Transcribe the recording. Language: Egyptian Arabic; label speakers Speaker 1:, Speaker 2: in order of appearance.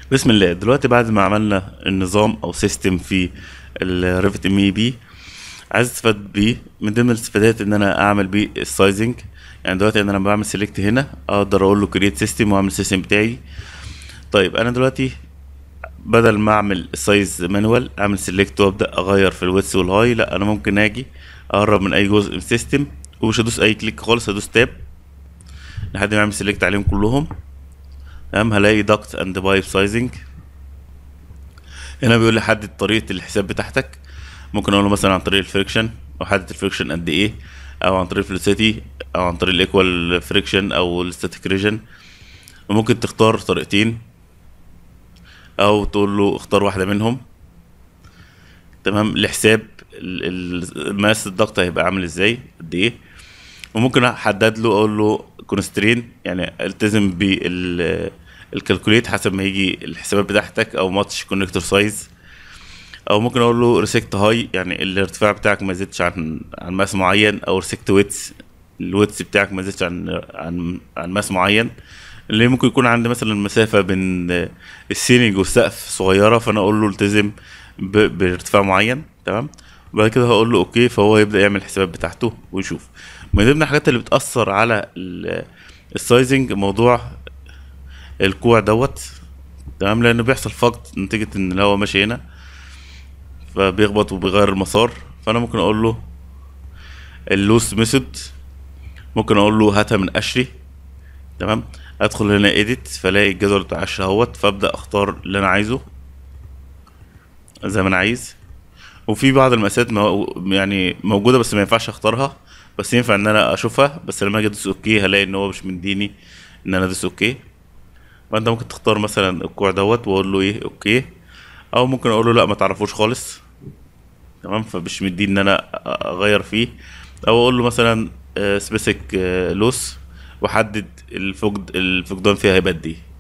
Speaker 1: بسم الله دلوقتي بعد ما عملنا النظام او سيستم في الريفت ام اي بي عايز استفاد بيه من ضمن الاستفادات ان انا اعمل بيه السايزنج يعني دلوقتي انا لما بعمل سيلكت هنا اقدر اقول له كريت سيستم واعمل السيستم بتاعي طيب انا دلوقتي بدل ما اعمل السايز مانوال اعمل سيلكت وابدا اغير في الويدث والهاي لا انا ممكن اجي اقرب من اي جزء من السيستم ومش هدوس اي كليك خالص هدوس تاب لحد ما اعمل سيلكت عليهم كلهم تمام هلاقي داكت اند بايب سايزنج هنا بيقول لي حدد طريقه الحساب بتاعتك ممكن اقول له مثلا عن طريق الفريكشن او حدد الفريكشن قد ايه او عن طريق الفلوسيتي او عن طريق الايكوال فريكشن او الستاتيك ريجن وممكن تختار طريقتين او تقول له اختار واحده منهم تمام لحساب ال- ال- مقاس الضغط هيبقى عامل ازاي قد ايه وممكن احدد له اقول له كونسترين يعني التزم بال الكالكوليت حسب ما يجي الحسابات بتاعتك او ماتش كونكتور سايز او ممكن اقول له ريسكت هاي يعني الارتفاع بتاعك ما يزيدش عن عن ماس معين او ريسكت ويتس الويتس بتاعك ما يزيدش عن عن عن ماس معين اللي ممكن يكون عندي مثلا المسافه بين السيلينج والسقف صغيره فانا اقول له التزم ب- بارتفاع معين تمام وبعد كده هقول له اوكي فهو يبدا يعمل الحسابات بتاعته ويشوف من ضمن الحاجات اللي بتاثر على ال- السايزنج موضوع الكوع دوت تمام لانه بيحصل فقد نتيجه ان الهواء ماشي هنا فبيخبط وبيغير المسار فانا ممكن اقول له اللوس ميثود ممكن اقول له هاتها من قشري تمام ادخل هنا ايديت فلاقي الجدول بتاع قشري اهوت فابدا اختار اللي انا عايزه زي ما انا عايز وفي بعض المقاسات مو... يعني موجوده بس ما ينفعش اختارها بس ينفع ان انا اشوفها بس لما اجي ادوس اوكي هلاقي ان هو مش مديني ان انا ادوس اوكي فانت ممكن تختار مثلا الكوع دوت واقول له ايه اوكي او ممكن اقول له لا ما تعرفوش خالص تمام فمش مديني ان انا اغير فيه او اقول له مثلا سبيسيك لوس واحدد الفقد الفقدان فيها هيبقى قد ايه